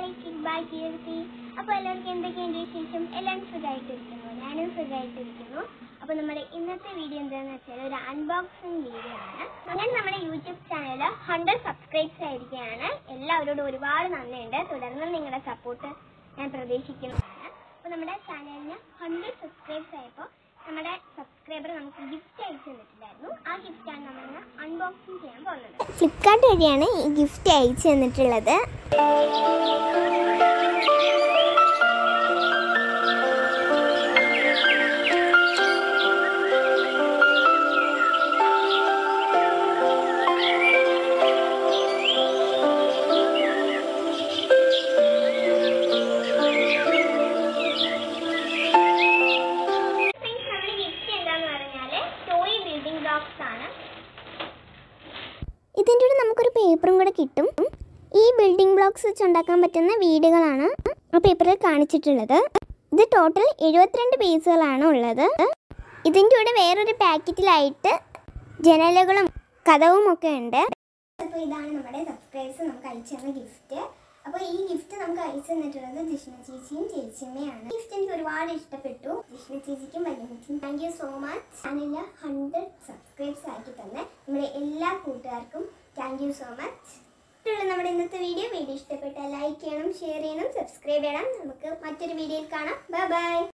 kick by കീർത്തി അപ്പോൾ എല്ലാവർക്കും എന്തൊക്കെയുണ്ട് വിശേഷം എല്ലാവരും സുഖമായിട്ടിരിക്കുന്നു ഞാനും സുഖമായിട്ടിരിക്കുന്നു അപ്പോൾ നമ്മുടെ ഇന്നത്തെ വീഡിയോ എന്താണെന്ന് വെച്ചാൽ ഒരു അൺബോക്സിങ് വീഡിയോ ആണ് ഞാൻ നമ്മുടെ യൂട്യൂബ് ചാനൽ ഹൺഡ്രഡ് സബ്സ്ക്രൈബ്സ് ആയിരിക്കുകയാണ് എല്ലാവരോടും ഒരുപാട് നന്ദിയുണ്ട് തുടർന്ന് നിങ്ങളുടെ സപ്പോർട്ട് ഞാൻ പ്രതീക്ഷിക്കുന്നതാണ് അപ്പോൾ നമ്മുടെ ചാനലിന് ഹൺഡ്രഡ് സബ്സ്ക്രൈബ്സ് ആയപ്പോൾ നമ്മുടെ സബ്സ്ക്രൈബർ നമുക്ക് ഗിഫ്റ്റ് അയച്ചു തന്നിട്ടുണ്ടായിരുന്നു ആ ഗിഫ്റ്റാണ് നമ്മൾ ഇന്ന് അൺബോക്സിങ് ചെയ്യാൻ പോകുന്നത് ഫ്ലിപ്കാർട്ട് വഴിയാണ് ഈ ഗിഫ്റ്റ് അയച്ചു തന്നിട്ടുള്ളത് നമ്മുടെ ഗിഫ്റ്റ് എന്താന്ന് പറഞ്ഞാല് ടോയ് ബിൽഡിംഗ് ബ്ലോക്സ് ആണ് ഇതിൻ്റെ കൂടെ നമുക്കൊരു പേപ്പറും കൂടെ കിട്ടും ഈ ബിൽഡിംഗ് ബ്ലോക്സ് വെച്ച് ഉണ്ടാക്കാൻ പറ്റുന്ന വീടുകളാണ് ആ പേപ്പറിൽ കാണിച്ചിട്ടുള്ളത് ഇത് ടോട്ടൽ എഴുപത്തിരണ്ട് പീസുകളാണ് ഉള്ളത് ഇതിൻ്റെ കൂടെ വേറൊരു പാക്കറ്റിലായിട്ട് ജനലുകളും കഥവും ഒക്കെ ഉണ്ട് അപ്പോൾ ഇതാണ് നമ്മുടെ സബ്സ്ക്രൈബേഴ്സ് നമുക്ക് അയച്ചു തന്ന ഗിഫ്റ്റ് അപ്പോൾ ഈ ഗിഫ്റ്റ് നമുക്ക് അയച്ചു തന്നിട്ടുള്ളത് ജിഷ്ണ ചേച്ചിയും ചേച്ചിയമ്മയാണ് ഗിഫ്റ്റ് എനിക്ക് ഒരുപാട് ഇഷ്ടപ്പെട്ടു ജിഷ്ണ ചേച്ചിക്കും വല്യമ്മച്ചിക്കും താങ്ക് യു സോ മച്ച് ചാനലിൽ ഹൺഡ്രഡ് സബ്സ്ക്രൈബ്സ് ആക്കി തന്നെ നമ്മുടെ എല്ലാ കൂട്ടുകാർക്കും താങ്ക് യു സോ മച്ച് ഇത്രയുള്ള നമ്മുടെ ഇന്നത്തെ വീഡിയോ വീഡിയോ ഇഷ്ടപ്പെട്ടാൽ ലൈക്ക് ചെയ്യണം ഷെയർ ചെയ്യണം സബ്സ്ക്രൈബ് ചെയ്യണം നമുക്ക് മറ്റൊരു വീഡിയോയിൽ കാണാം ബൈ ബൈ